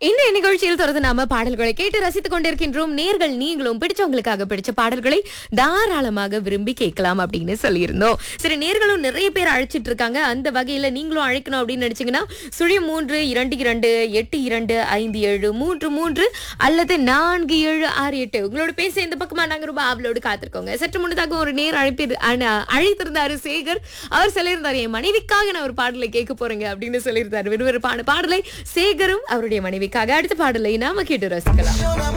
இந்த நிகழ்ச்சியில் தொடர்ந்து நாம பாடல்களை கேட்டு ரசித்துக் கொண்டிருக்கின்றோம் நேர்கள் நீங்களும் பிடிச்சவங்களுக்காக பிடிச்ச பாடல்களை தாராளமாக விரும்பி கேட்கலாம் அப்படின்னு சொல்லியிருந்தோம் சரி நேர்களும் நிறைய பேர் அழைச்சிட்டு இருக்காங்க அந்த வகையில நீங்களும் அழைக்கணும் அப்படின்னு நினைச்சீங்கன்னா சுழி மூன்று இரண்டு இரண்டு எட்டு இரண்டு ஐந்து ஏழு மூன்று மூன்று அல்லது நான்கு ஏழு ஆறு எட்டு உங்களோட பேச இந்த பக்கமா நாங்க ரொம்ப ஆவலோடு காத்திருக்கோங்க சற்று முன்னதாக ஒரு நேர் அழைப்பி அன- அழைத்திருந்தாரு சேகர் அவர் சொல்லியிருந்தாரு என் மனைவிக்காக நான் ஒரு பாடலை கேட்க போறேங்க அப்படின்னு சொல்லியிருந்தாரு விறுவிறுப்பான பாடலை சேகரும் அவருடைய மனைவிக்காக அடுத்த பாடலை நாம கேட்டு ரசிக்கலாம்